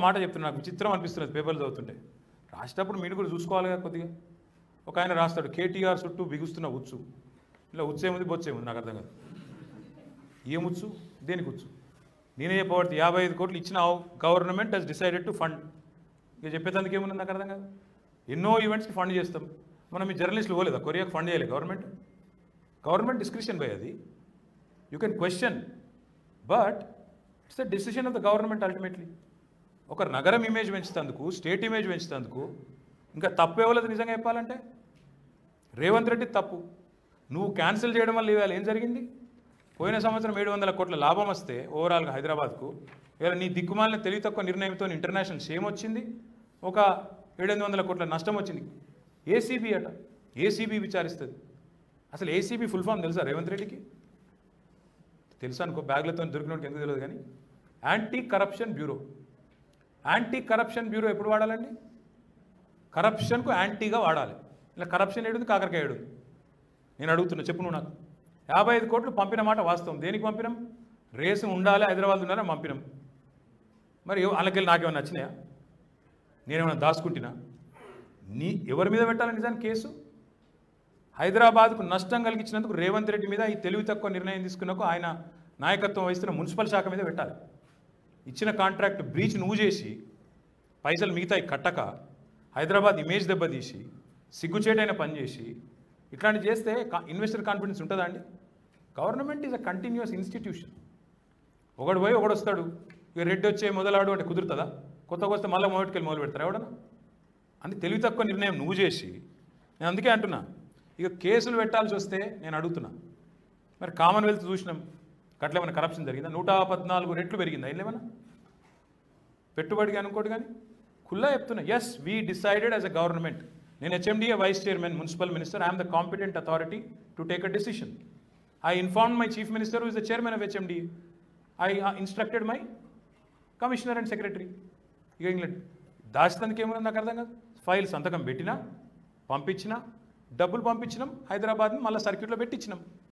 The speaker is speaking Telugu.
మాట చెప్తున్నా నాకు విచిత్రం అనిపిస్తున్నది పేపర్లు చదువుతుంటే రాసేటప్పుడు మీరు కూడా చూసుకోవాలి కదా కొద్దిగా ఒక ఆయన రాస్తాడు కేటీఆర్ చుట్టూ బిగుస్తున్న ఉచ్చు ఇలా ఉచ్చేముంది బొచ్చేముంది నాకు అర్థం కాదు ఏం ఉచ్చు దేనికి ఉచ్చు నేనే చెప్పబడితే యాభై ఐదు కోట్లు ఇచ్చిన government he's decided to fund ఇక చెప్పేదానికి ఏముంది నాకు అర్థం కాదు ఎన్నో ఈవెంట్స్కి ఫండ్ చేస్తాం మనం ఈ జర్నలిస్టులు పోలేదా కొరియాకి ఫండ్ చేయలేదు గవర్నమెంట్ గవర్నమెంట్ డిస్క్రిప్షన్ బై అది you can question but it's the decision of the government ultimately ఒక నగరం ఇమేజ్ పెంచుతందుకు స్టేట్ ఇమేజ్ పెంచుతందుకు ఇంకా తప్పు ఇవ్వలేదు నిజంగా చెప్పాలంటే రేవంత్ రెడ్డి తప్పు నువ్వు క్యాన్సిల్ చేయడం వల్ల ఇవాళ ఏం జరిగింది పోయిన సంవత్సరం ఏడు వందల కోట్ల లాభం వస్తే ఓవరాల్గా హైదరాబాద్కు ఇవాళ నీ దిక్కుమాలిన తెలివి తక్కువ నిర్ణయంతో ఇంటర్నేషనల్ షేమ్ వచ్చింది ఒక ఏడెనిమిది వందల కోట్ల నష్టం వచ్చింది ఏసీబీ అట ఏసీబీ విచారిస్తుంది అసలు ఏసీబీ ఫుల్ ఫామ్ తెలుసా రేవంత్ రెడ్డికి తెలుసా అనుకో బ్యాగ్లతో దొరికినట్టు ఎందుకు తెలియదు కానీ anti corruption bureau anti corruption bureau ఎప్పుడు వాడాలండి కరప్షన్కు యాంటీగా వాడాలి ఇలా కరప్షన్ ఏడుంది కాకరకాయ ఏడుంది నేను అడుగుతున్నా చెప్పు నువ్వు నాకు యాభై ఐదు కోట్లు పంపిన మాట వాస్తవం దేనికి పంపినాం రేసు ఉండాలి హైదరాబాద్ ఉండాలని పంపినాం మరి ఎవ- వాళ్ళకెళ్ళి నాకేమైనా నచ్చినాయా నేనేమైనా దాచుకుంటున్నా నీ ఎవరి మీద పెట్టాలి నిజానికి కేసు హైదరాబాద్కు నష్టం కలిగించినందుకు రేవంత్ రెడ్డి మీద ఈ తెలివి తక్కువ నిర్ణయం తీసుకున్నకు ఆయన నాయకత్వం వహిస్తున్న మున్సిపల్ శాఖ మీద పెట్టాలి ఇచ్చిన కాంట్రాక్ట్ బ్రీచ్ నువ్వు చేసి పైసలు మిగతాయి కట్టక హైదరాబాద్ ఇమేజ్ దెబ్బతీసి సిగ్గుచేటైన పని చేసి ఇట్లాంటి చేస్తే ఇన్వెస్టర్ కాన్ఫిడెన్స్ ఉంటుందా అండి government is a continuous institution ఒకడు పోయి ఒకడు వస్తాడు ఇక రెడ్డి వచ్చే మొదలాడు అంటే కుదురుతుందా కొత్తగా వస్తే మళ్ళీ మొదటికెళ్ళి మొదలు పెడతారు ఎవడన్నా అని తెలివి తక్కువ నిర్ణయం నువ్వు చేసి నేను అందుకే అంటున్నా ఇక కేసులు పెట్టాల్సి వస్తే నేను అడుగుతున్నా మరి కామన్వెల్త్ చూసినాం గట్లేమైనా కరప్షన్ జరిగిందా నూట పద్నాలుగు రెట్లు పెరిగిందా ఏమన్నా పెట్టుబడి కానీ ఇంకోటి కానీ ఖుల్లా చెప్తున్నా yes we decided as a government నేను HMDA vice chairman municipal minister I'm the competent authority to take a decision I inform my chief minister is the chairman of HMDA I instructed my commissioner and secretary ఇక ఇంగ్లాండ్ దాచినందుకు ఏమన్నా నాకు అర్థం కాదు ఫైల్ సంతకం పెట్టినా పంపించినా డబ్బులు పంపించినాం హైదరాబాద్ని మళ్ళీ సర్క్యూట్లో పెట్టించినాం